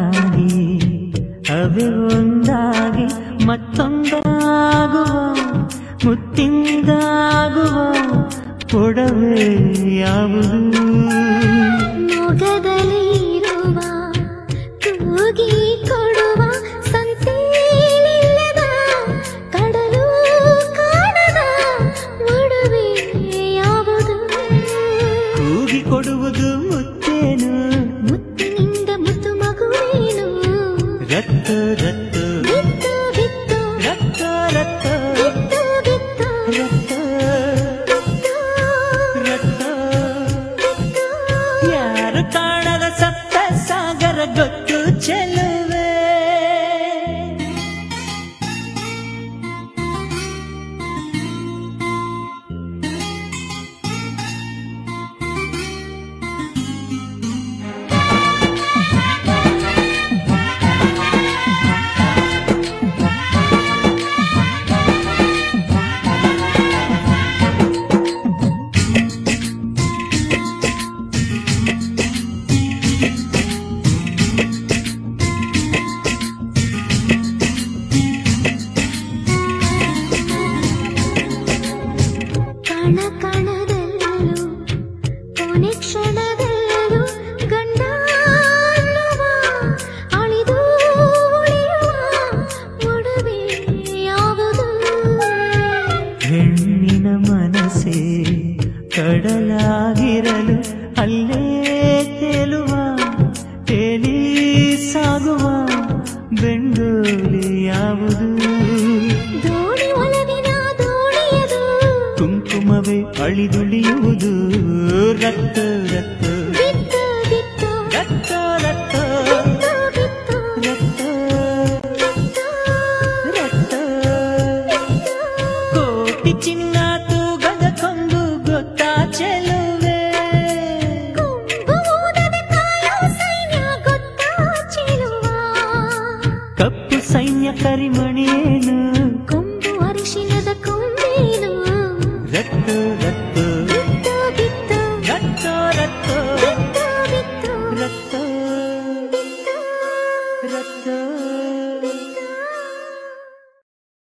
ಒಂದಾಗಿ ಅವೇ ಒಂದಾಗಿ ಮತ್ತೊಂದಾಗುವ ಮುತ್ತಿಂದಾಗುವ ಕೊಡವೆ ಯಾವುದು ಮೊಗದಲ್ಲಿರುವ ತೂಗಿ ಕೊಡುವ ಸಂತೇಲಿಲ್ಲದ ಕಡಲು ಕಾಣದ ಒಡವೆ ಯಾವುದು ಕೂಗಿ ಕೊಡುವುದು ಮುತ್ತೇನು ಮುತ್ತಿನಿಂದ ಮುತ್ತು ಮಗುವೇನು ರತ್ತು ರತ್ತು ಬಿತ್ತು ಬಿತ್ತು ರತ್ತ ರತ್ತ ಬಿತ್ತು ಬಿತ್ತು ರತ್ತ ಬಿತ್ತು ರತ್ತ ಬಿತ್ತು ಯಾರು ಕಾಣದ ಸಪ್ತ ಸಾಗರ ಗೊತ್ತು ಚೆಲುವೆ ಕಣ ಕಣದಲ್ಲೂ ಕೊನೆ ಕ್ಷಣದಲ್ಲೂ ಗಂಡ ಅನ್ನುವ ಅಳಿದು ಉಳಿಯುವ ಒಡವೆ ಯಾವುದು ಹೆಣ್ಣಿನ ಮನಸ್ಸೇ ಕಡಲಾಗಿರಲು ಅಲ್ಲೇ ತೇಲುವ ತೇಲಿ ಸಾಗುವ ಬೆಂಡೋಲಿ ಯಾವುದು ದೋಣಿ ಒಲವಿನ ದೋಣಿಯದು ಕುಂಕುಮವೇ ಅಳಿದುಳಿಯುವುದು ರಕ್ತ ರಕ್ತ ಬಿತ್ತು ಬಿತ್ತು ರಕ್ತ ರಕ್ತ ಬಿತ್ತು ಬಿತ್ತು ರಕ್ತ ಬಿತ್ತು ರಕ್ತ ಕೋಟಿ ಚಿನ್ನ ತೂಗದ ಕೊಂಬು ಗೊತ್ತಾ ಚೆಲುವೆ ಕೊಂಬು ಊದದೆ ಕಾಯೋ ಸೈನ್ಯ ಗೊತ್ತಾ ಚೆಲುವ ಕಪ್ಪು ಸೈನ್ಯ ಕರಿಮಣಿಯೇನು